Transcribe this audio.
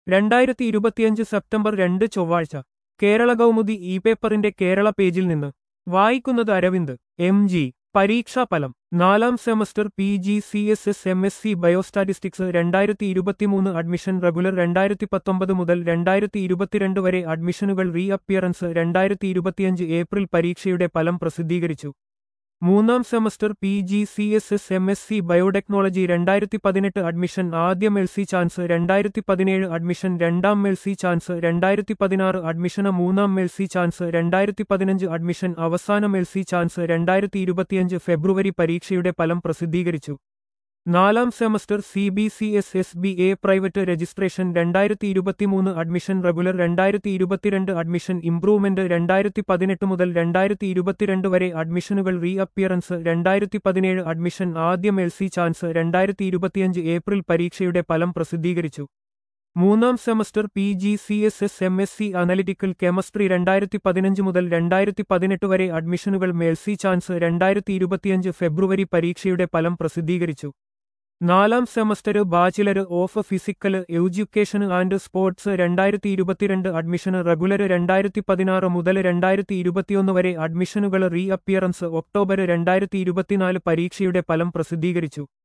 രണ്ടായിരത്തി ഇരുപത്തിയഞ്ച് സെപ്റ്റംബർ രണ്ട് ചൊവ്വാഴ്ച കേരള കൗമുദി ഇ പേപ്പറിന്റെ കേരള പേജിൽ നിന്ന് വായിക്കുന്നത് അരവിന്ദ് എം ജി പരീക്ഷാഫലം നാലാം semester P G C S S M S C biostatistics രണ്ടായിരത്തി ഇരുപത്തിമൂന്ന് അഡ്മിഷൻ റെഗുലർ രണ്ടായിരത്തി പത്തൊമ്പത് മുതൽ രണ്ടായിരത്തി ഇരുപത്തിരണ്ട് വരെ അഡ്മിഷനുകൾ റീ അപ്പിയറൻസ് രണ്ടായിരത്തി ഇരുപത്തിയഞ്ച് ഏപ്രിൽ പരീക്ഷയുടെ ഫലം പ്രസിദ്ധീകരിച്ചു മൂന്നാം semester P G C S S M S C biotechnology രണ്ടായിരത്തി പതിനെട്ട് അഡ്മിഷൻ ആദ്യം എൽ സി ചാൻസ് രണ്ടായിരത്തി പതിനേഴ് അഡ്മിഷൻ രണ്ടാം മെൽ സി ചാൻസ് രണ്ടായിരത്തി പതിനാറ് അഡ്മിഷന് മൂന്നാം മെൽ സി ചാൻസ് രണ്ടായിരത്തി പതിനഞ്ച് അഡ്മിഷൻ അവസാന മെൽ സി ചാൻസ് രണ്ടായിരത്തി ഇരുപത്തിയഞ്ച് ഫെബ്രുവരി പരീക്ഷയുടെ ഫലം പ്രസിദ്ധീകരിച്ചു നാലാം semester C B C S S B A private registration രണ്ടായിരത്തി ഇരുപത്തിമൂന്ന് അഡ്മിഷൻ റെഗുലർ രണ്ടായിരത്തി ഇരുപത്തിരണ്ട് അഡ്മിഷൻ ഇംപ്രൂവ്മെന്റ് രണ്ടായിരത്തി പതിനെട്ട് മുതൽ രണ്ടായിരത്തി ഇരുപത്തിരണ്ട് വരെ അഡ്മിഷനുകൾ റീ അപ്പിയറൻസ് രണ്ടായിരത്തി പതിനേഴ് അഡ്മിഷൻ ആദ്യം എൽ സി ചാൻസ് രണ്ടായിരത്തി ഇരുപത്തിയഞ്ച് ഏപ്രിൽ പരീക്ഷയുടെ ഫലം പ്രസിദ്ധീകരിച്ചു മൂന്നാം semester P G C S S M S C analytical chemistry രണ്ടായിരത്തി പതിനഞ്ച് മുതൽ രണ്ടായിരത്തി പതിനെട്ട് വരെ അഡ്മിഷനുകൾ മേൽസി ചാൻസ് രണ്ടായിരത്തി ഇരുപത്തിയഞ്ച് ഫെബ്രുവരി പരീക്ഷയുടെ ഫലം പ്രസിദ്ധീകരിച്ചു നാലാം semester bachelor of physical education and sports രണ്ടായിരത്തി ഇരുപത്തിരണ്ട് അഡ്മിഷൻ റെഗുലർ രണ്ടായിരത്തി പതിനാറ് മുതൽ രണ്ടായിരത്തി ഇരുപത്തിയൊന്ന് വരെ അഡ്മിഷനുകൾ റീ അപ്പിയറൻസ് ഒക്ടോബർ രണ്ടായിരത്തി ഇരുപത്തിനാല് പരീക്ഷയുടെ ഫലം പ്രസിദ്ധീകരിച്ചു